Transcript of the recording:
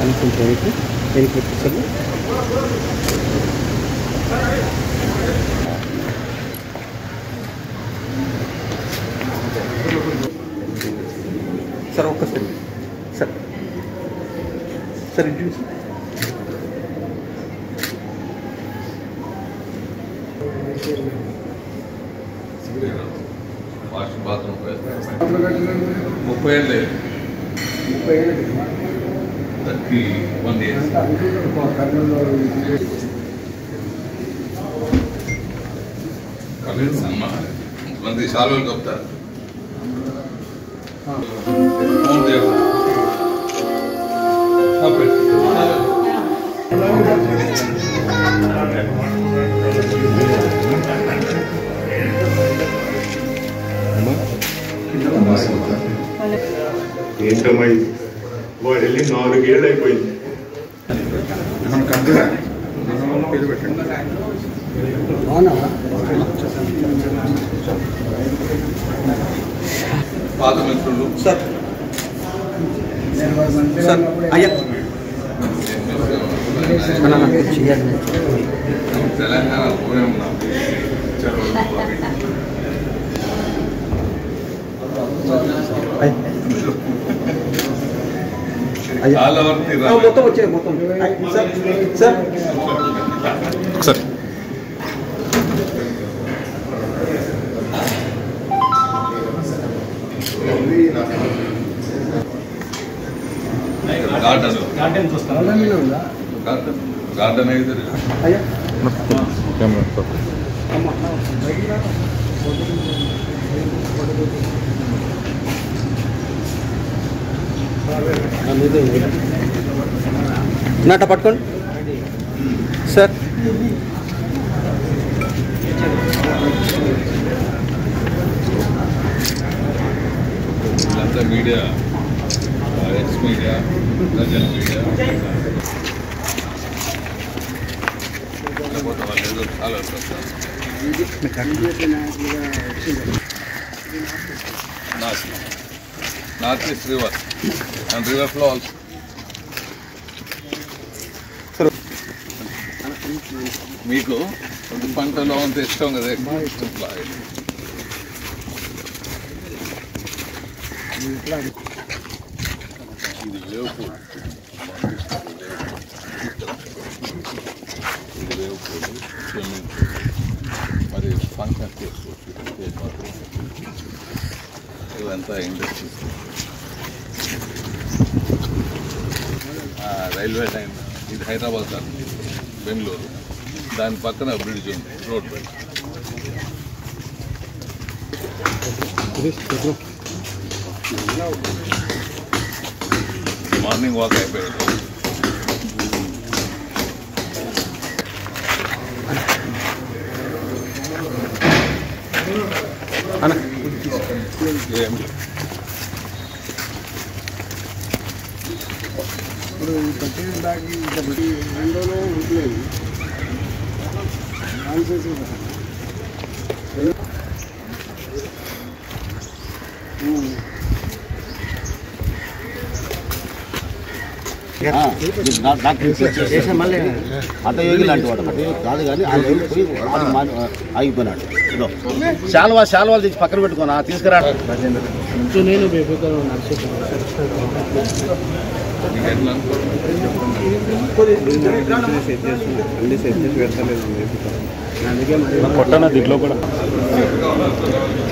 కొంచెం వెనక్కి వెనక్కి పెట్టించాలి సార్ ఒక్కసారి సార్ సార్ ఇటు చూసి వాషింగ్ బాత్రూమ్ ముప్పై ఏళ్ళు లేదు థర్టీ వన్ ఇయర్స్ కమిషన్ అమ్మ మంది సాల్వలు కప్తారు ఫోన్ చేయరు ఏంటమ్మా ఇది వాడు వెళ్ళి నాలుగేళ్ళు అయిపోయింది పాత మిత్రులు సార్ సార్ అయ్యా చేయాలి తెలంగాణ పోయి ఉన్నాం అయ్యా ఆలవర్తి ఆ, మొత్తం వచ్చాయి మొత్తం సార్ సార్ ఒకసారి గార్డెన్ గార్డెన్ గార్డెన్ అయితే అయ్యా నాట పట్టుకోండి సార్ వీళ్ళంతా media X media present media లేకపోతే వాళ్ళు ఏదో చాలా వస్తారు north north east river and river flow also మీకు రెండు పంటలో అంత ఇష్టం కదా ఎక్కువ ఇష్టం ఇది వేవుపూడి ఇది వేవుపూడి స్విమ్మింగ్ పూల్ మరి ఫంక్షన్ చేసుకోవచ్చు స్టేజ్ మాత్రం ఇదంతా ఇండస్ట్రీస్ రైల్వే లైన్ ఇది హైదరాబాద్ కాదు బెంగళూరు దాని పక్కన బ్రిడ్జ్ ఉంది రోడ్ బ్రిడ్జ్ మార్నింగ్ వాక్ అయిపోయాడు అన్న ఏం లేదు. ఇప్పుడు కట్టిన దాకి రెండు రోజులు ఉంటలేదు ఆన్సర్స్ మళ్ళీ హఠయోగి లాంటి వాడు హఠయోగి కాదు కానీ ఆ లైన్ పోయి అది మా- ఆగిపోయినాడు ఇదో. శాల్వా శాల్వాలు తెచ్చి పక్కన పెట్టుకున్నా తీసుకురా నేను బేబీకరం నడిచి నీకు ఎట్లా అన్ని సెట్ చేసి పెడతలేదు అందుకే కొట్టన దీంట్లో కూడా